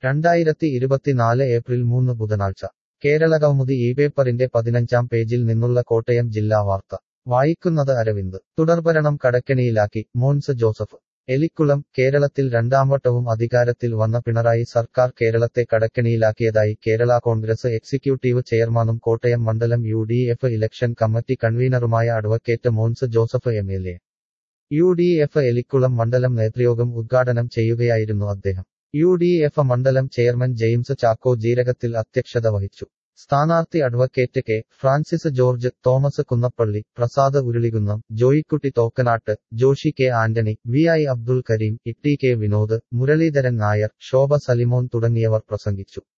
രണ്ടായിരത്തി ഇരുപത്തിനാല് ഏപ്രിൽ മൂന്ന് ബുധനാഴ്ച കേരളകൗമുദി ഈ പേപ്പറിന്റെ പതിനഞ്ചാം പേജിൽ നിന്നുള്ള കോട്ടയം ജില്ലാ വാർത്ത വായിക്കുന്നത് അരവിന്ദ് തുടർഭരണം കടക്കെണിയിലാക്കി മോൻസ് ജോസഫ് എലിക്കുളം കേരളത്തിൽ രണ്ടാംവട്ടവും അധികാരത്തിൽ വന്ന പിണറായി സർക്കാർ കേരളത്തെ കടക്കെണിയിലാക്കിയതായി കേരള കോൺഗ്രസ് എക്സിക്യൂട്ടീവ് ചെയർമാനും കോട്ടയം മണ്ഡലം U D F election committee കൺവീനറുമായ advocate Mons Joseph M L A U D F Elikkulam മണ്ഡലം നേതൃയോഗം ഉദ്ഘാടനം ചെയ്യുകയായിരുന്നു അദ്ദേഹം യു ഡി എഫ് മണ്ഡലം ചെയർമാൻ ജെയിംസ് ചാക്കോ ജീരകത്തിൽ അധ്യക്ഷത വഹിച്ചു സ്ഥാനാർത്ഥി advocate K Francis George Thomas Kunnappally Prasad Urulikunnam Joykutty Thokkanattu Joshi K Antony V I Abdul Kareem E T K Vinod Muraleedharan Nair Shobha Salimon തുടങ്ങിയവർ പ്രസംഗിച്ചു